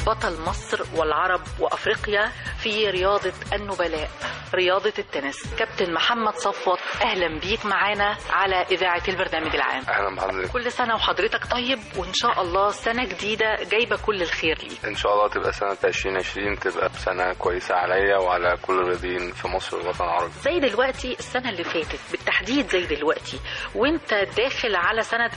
بطل مصر والعرب وافريقيا في رياضه النبلاء رياضه التنس كابتن محمد صفوت اهلا بيك معانا على اذاعه البرنامج العام اهلا بحضرتك كل سنه وحضرتك طيب وان شاء الله سنه جديده جايبه كل الخير ليك ان شاء الله تبقى سنه 2020 تبقى سنه كويسه عليا وعلى كل الرياضيين في مصر والوطن العربي زي دلوقتي السنه اللي فاتت بالتحديد زي دلوقتي وانت داخل على سنه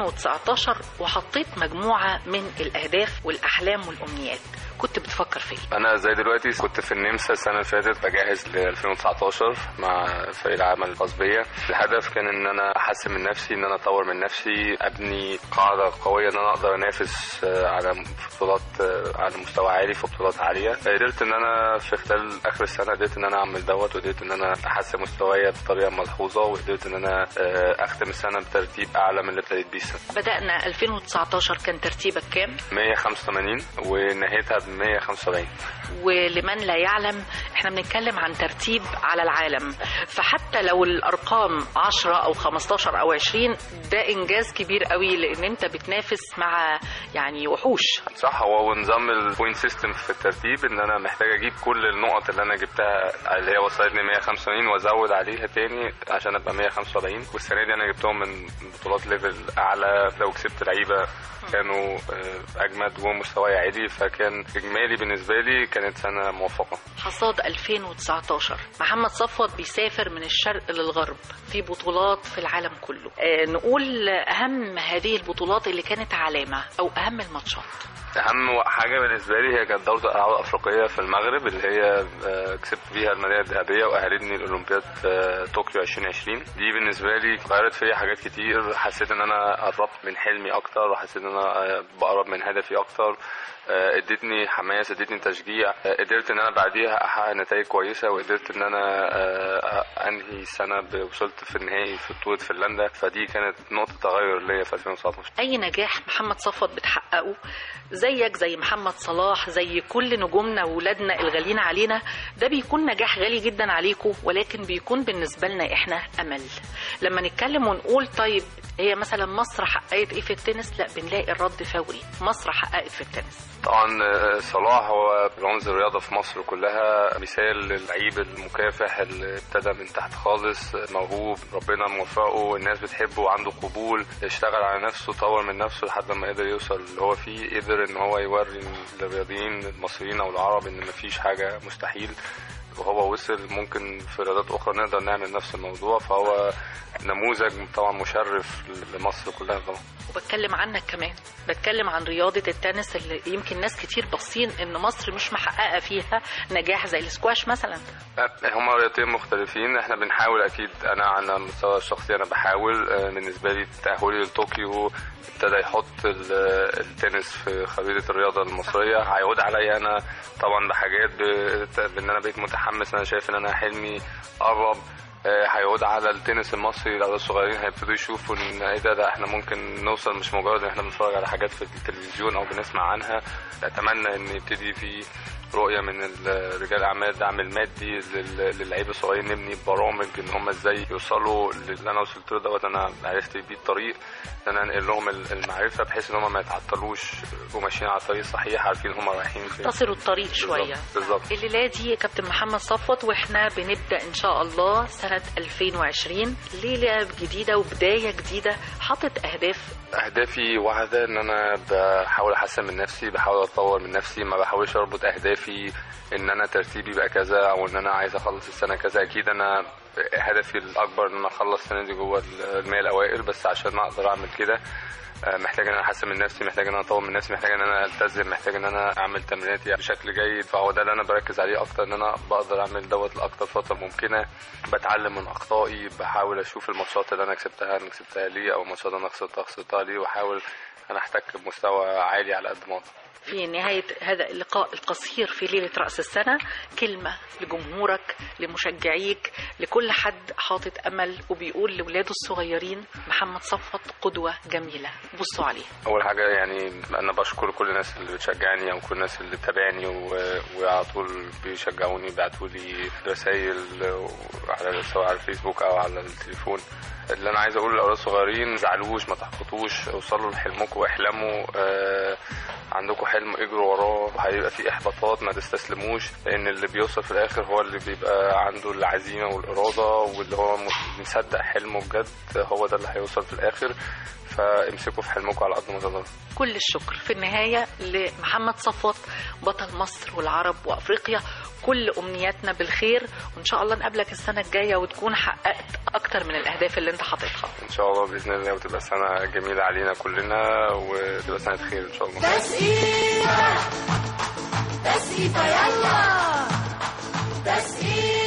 2019 وحطيت مجموعه من الاهداف والاحلام والامنيات كنت بتفكر في ايه انا زي دلوقتي كنت في النمسا السنه اللي فاتت بجهز ل 2019 مع فريق العمل الخاص بيا الهدف كان ان انا احسن من نفسي ان انا اطور من نفسي ابني قاعده قويه ان انا اقدر انافس آه، على بطولات آه، على مستوى عالي في بطولات عاليه قدرت ان انا في خلال اخر السنه قدرت ان انا اعمل دوت وقدرت ان انا احسن مستواي بطريقه ملحوظه وقدرت ان انا آه، اختم السنه بترتيب اعلى من اللي ابتديت بيه السنه بدانا 2019 كان ترتيبك كام 185 ونهيتها ب 175 ولمن لا يعلم احنا بنتكلم عن ترتيب على العالم فحتى لو الارقام 10 او 15 او 20 ده انجاز كبير قوي لان انت بتنافس مع يعني وحوش صح هو ونظام البوينت سيستم في الترتيب ان انا محتاج اجيب كل النقط اللي انا جبتها اللي هي وصلتني 185 وازود عليها تاني عشان ابقى 175 والسنه دي انا جبتهم من بطولات ليفل اعلى لو كسبت لعيبه كانوا آه، اجمد ومستواي عالي فكان اجمالي بالنسبه لي كانت سنه موفقه حصاد 2019 محمد صفوت بيسافر من الشرق للغرب في بطولات في العالم كله آه نقول اهم هذه البطولات اللي كانت علامه او اهم الماتشات اهم حاجه بالنسبه لي هي كانت دوره الالعاب الافريقيه في المغرب اللي هي آه، كسبت بيها الميداليه الذهبيه واهلتني لاولمبياد آه، طوكيو 2020 دي بالنسبه لي غيرت فيا حاجات كتير حسيت ان انا قربت من حلمي اكتر وحسيت ان انا آه، بقرب من هدفي اكتر آه، ادتني حماس ادتني تشجيع آه، قدرت ان انا بعديها احقق نتائج كويسه وقدرت ان انا آه، انهي السنه ب- وصلت في النهائي في بطوله فنلندا فدي كانت نقطه تغير ليا في 2019 اي نجاح محمد صفوت بتحققه زيك زي محمد صلاح زي كل نجومنا وولادنا الغاليين علينا ده بيكون نجاح غالي جدا عليكم ولكن بيكون بالنسبه لنا احنا امل لما نتكلم ونقول طيب هي مثلا مصر حققت ايه في التنس لا بنلاقي الرد فوري مصر حققت في التنس طبعا آه، صلاح هو رمز الرياضه في مصر كلها مثال للعيب المكافح اللي ابتدى من تحت خالص آه، موهوب ربنا موفقه الناس بتحبه وعنده قبول اشتغل على نفسه طور من نفسه لحد ما قدر يوصل اللي هو فيه قدر ان هو يوري للرياضيين المصريين او العرب ان مفيش حاجه مستحيل وهو وصل ممكن في رياضات اخرى نقدر نعمل نفس الموضوع فهو نموذج طبعا مشرف لمصر كلها طبعا وبتكلم عنك كمان بتكلم عن رياضة التنس اللي يمكن ناس كتير باصين ان مصر مش محققة فيها نجاح زي السكواش مثلا هما رياضتين مختلفين احنا بنحاول اكيد انا على المستوى الشخصي انا بحاول آه، بالنسبه لي تاهلي لطوكيو ابتدى يحط ال- التنس في خريطه الرياضه المصريه هيعود عليا انا طبعا بحاجات ب- بان انا بقيت متحمس انا شايف ان انا حلمي قرب آه، هيعود على التنس المصري الاولاد الصغيرين هيبتدوا يشوفوا ان ايه ده ده احنا ممكن نوصل مش مجرد ان احنا بنتفرج على حاجات في التلفزيون او بنسمع عنها اتمنى ان يبتدي في رؤيه من ال- رجال الاعمال الدعم المادي لل- للعيبه الصغيرين نبني برامج ان هم ازاي يوصلوا للي انا وصلت له دوت انا عرفت بيه الطريق ان انا انقل لهم ال- المعرفه بحيث ان هم ما يتعطلوش وماشيين على الطريق الصحيح عارفين هم رايحين فين تصلوا الطريق شوية بالظبط الليلة دي كابتن محمد صفوت واحنا بنبدأ ان شاء الله سنة 2020 ليلة جديدة وبداية جديدة حاطط اهداف اهدافي واحده ان انا بحاول احسن من نفسي بحاول اتطور من نفسي ما بحاولش اربط اهدافي ان انا ترتيبي يبقى كذا او ان انا عايز اخلص السنه كذا اكيد انا هدفي الاكبر ان انا اخلص السنه دي جوه المية الاوائل بس عشان اقدر اعمل كده آه، محتاج ان انا احسن من نفسي محتاج ان انا اطور من نفسي محتاج ان انا التزم محتاج ان انا اعمل تمريناتي بشكل جيد فهو ده اللي انا بركز عليه اكتر ان انا بقدر اعمل دوت لاكتر فتره ممكنه بتعلم من اخطائي بحاول اشوف الماتشات اللي انا كسبتها انا كسبتها ليه او الماتشات اللي انا خسرتها خسرتها ليه واحاول انا احتك بمستوى عالي على قد ما اقدر في نهاية هذا اللقاء القصير في ليلة رأس السنة كلمة لجمهورك لمشجعيك لكل حد حاطط أمل وبيقول لولاده الصغيرين محمد صفوت قدوة جميلة بصوا عليه اول حاجه يعني انا بشكر كل الناس اللي بتشجعني او كل الناس اللي بتابعني و- وعلى طول بيشجعوني بيبعتوا لي رسائل على سواء على الفيسبوك او على التليفون اللي انا عايز اقوله للاولاد الصغيرين ما تزعلوش ما تحبطوش اوصلوا لحلمكم واحلموا آه، عندكم حلم اجروا وراه وهيبقى في احباطات ما تستسلموش لان اللي بيوصل في الاخر هو اللي بيبقى عنده العزيمه والاراده واللي هو مصدق حلمه بجد هو ده اللي هيوصل في الاخر فامسكوا في حلمكم على قد ما تقدروا كل الشكر في النهاية لمحمد صفوت بطل مصر والعرب وأفريقيا كل أمنياتنا بالخير وإن شاء الله نقابلك السنة الجاية وتكون حققت أكتر من الأهداف اللي أنت حاططها ان شاء الله باذن الله وتبقى سنه جميله علينا كلنا وتبقى سنه خير ان شاء الله تسقيفة تسقيفة يلا تسقيفة